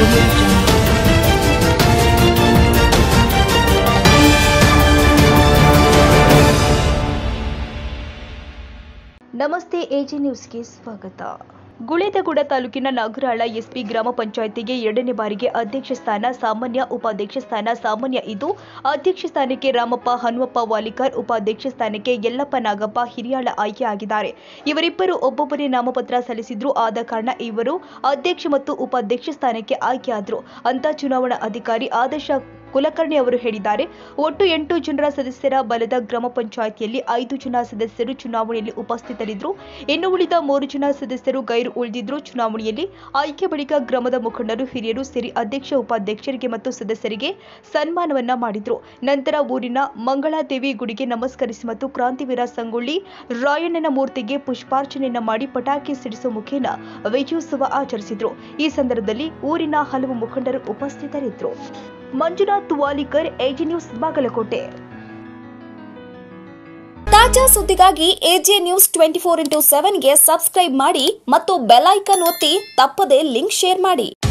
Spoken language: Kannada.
audio jungle. ನಮಸ್ತೆ ಎಜಿ ನ್ಯೂಸ್ಗೆ ಸ್ವಾಗತ ಗುಳೇದಗುಡ ತಾಲೂಕಿನ ನಾಗರಾಳ ಎಸ್ಪಿ ಗ್ರಾಮ ಪಂಚಾಯಿತಿಗೆ ಎರಡನೇ ಬಾರಿಗೆ ಅಧ್ಯಕ್ಷ ಸ್ಥಾನ ಸಾಮಾನ್ಯ ಉಪಾಧ್ಯಕ್ಷ ಸ್ಥಾನ ಸಾಮಾನ್ಯ ಇದು ಅಧ್ಯಕ್ಷ ಸ್ಥಾನಕ್ಕೆ ರಾಮಪ್ಪ ಹನುಮಪ್ಪ ವಾಲಿಕರ್ ಉಪಾಧ್ಯಕ್ಷ ಸ್ಥಾನಕ್ಕೆ ಯಲ್ಲಪ್ಪ ನಾಗಪ್ಪ ಹಿರಿಯಾಳ ಆಯ್ಕೆ ಆಗಿದ್ದಾರೆ ಇವರಿಬ್ಬರು ಒಬ್ಬೊಬ್ಬರೇ ನಾಮಪತ್ರ ಸಲ್ಲಿಸಿದ್ರು ಆದ ಕಾರಣ ಇವರು ಅಧ್ಯಕ್ಷ ಮತ್ತು ಉಪಾಧ್ಯಕ್ಷ ಸ್ಥಾನಕ್ಕೆ ಆಯ್ಕೆಯಾದರು ಅಂತ ಚುನಾವಣಾ ಅಧಿಕಾರಿ ಆದರ್ಶ ಕುಲಕರ್ಣಿ ಅವರು ಹೇಳಿದ್ದಾರೆ ಒಟ್ಟು ಎಂಟು ಜನರ ಸದಸ್ಯರ ಬಲದ ಗ್ರಾಮ ಪಂಚಾಯಿತಿಯಲ್ಲಿ ಐದು ಜನ ಸದಸ್ಯರು ಚುನಾವಣೆಯಲ್ಲಿ ಉಪಸ್ಥಿತರಿದ್ದರು ಇನ್ನು ಉಳಿದ ಮೂರು ಜನ ಸದಸ್ಯರು ಗೈರು ಉಳಿದಿದ್ರು ಚುನಾವಣೆಯಲ್ಲಿ ಆಯ್ಕೆ ಬಳಿಕ ಗ್ರಾಮದ ಮುಖಂಡರು ಹಿರಿಯರು ಸೇರಿ ಅಧ್ಯಕ್ಷ ಉಪಾಧ್ಯಕ್ಷರಿಗೆ ಮತ್ತು ಸದಸ್ಯರಿಗೆ ಸನ್ಮಾನವನ್ನ ಮಾಡಿದ್ರು ನಂತರ ಊರಿನ ಮಂಗಳಾದೇವಿ ಗುಡಿಗೆ ನಮಸ್ಕರಿಸಿ ಮತ್ತು ಕ್ರಾಂತಿವೀರ ಸಂಗೊಳ್ಳಿ ರಾಯಣ್ಣನ ಮೂರ್ತಿಗೆ ಪುಷ್ಪಾರ್ಚನೆಯನ್ನ ಮಾಡಿ ಪಟಾಕಿ ಸಿಡಿಸುವ ಮುಖೇನ ವಿಜಯೋತ್ಸವ ಆಚರಿಸಿದ್ರು ಈ ಸಂದರ್ಭದಲ್ಲಿ ಊರಿನ ಹಲವು ಮುಖಂಡರು ಉಪಸ್ಥಿತರಿದ್ದರು ಮಂಜುನಾಥ್ ವಾಲಿಕರ್ ಎಜಿ ನ್ಯೂಸ್ ಬಾಗಲಕೋಟೆ ತಾಜಾ ಸುದ್ದಿಗಾಗಿ AJ news twenty four into ಸೆವೆನ್ಗೆ ಸಬ್ಸ್ಕ್ರೈಬ್ ಮಾಡಿ ಮತ್ತು ಬೆಲ್ ಐಕಾನ್ ಒತ್ತಿ ತಪ್ಪದೇ ಲಿಂಕ್ ಶೇರ್ ಮಾಡಿ